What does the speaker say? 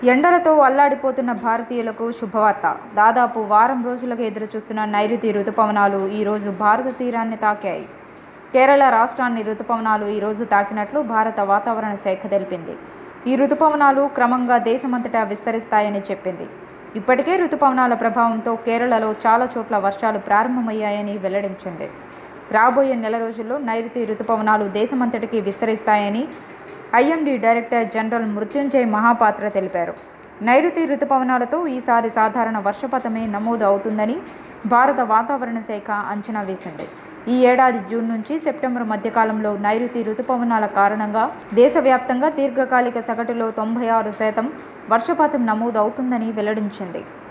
ఎండలతో అల్లాడిపోతున్న భారతీయులకు శుభవార్త దాదాపు వారం రోజులుగా ఎదురుచూస్తున్న నైరుతి రుతుపవనాలు ఈరోజు భారత తీరాన్ని తాకాయి కేరళ రాష్ట్రాన్ని రుతుపవనాలు ఈరోజు తాకినట్లు భారత వాతావరణ శాఖ తెలిపింది ఈ రుతుపవనాలు క్రమంగా దేశమంతటా విస్తరిస్తాయని చెప్పింది ఇప్పటికే రుతుపవనాల ప్రభావంతో కేరళలో చాలా చోట్ల వర్షాలు ప్రారంభమయ్యాయని వెల్లడించింది రాబోయే నెల రోజుల్లో నైరుతి రుతుపవనాలు దేశమంతటికి విస్తరిస్తాయని IMD director general Mrutyunjay Mohapatra తెలిపారు నైరుతి రుతుపవనాలతో ఈసారి సాధారణ వర్షపాతమే నమోదు అవుతుందని భారత వాతావరణ శాఖ అంచనా వేసింది ఈ ఏడాది జూన్ నుంచి సెప్టెంబర్ మధ్యకాలంలో నైరుతి రుతుపవనాల కారణంగా దేశవ్యాప్తంగా దీర్ఘకాలిక సగటులో తొంభై ఆరు శాతం వర్షపాతం నమోదు అవుతుందని వెల్లడించింది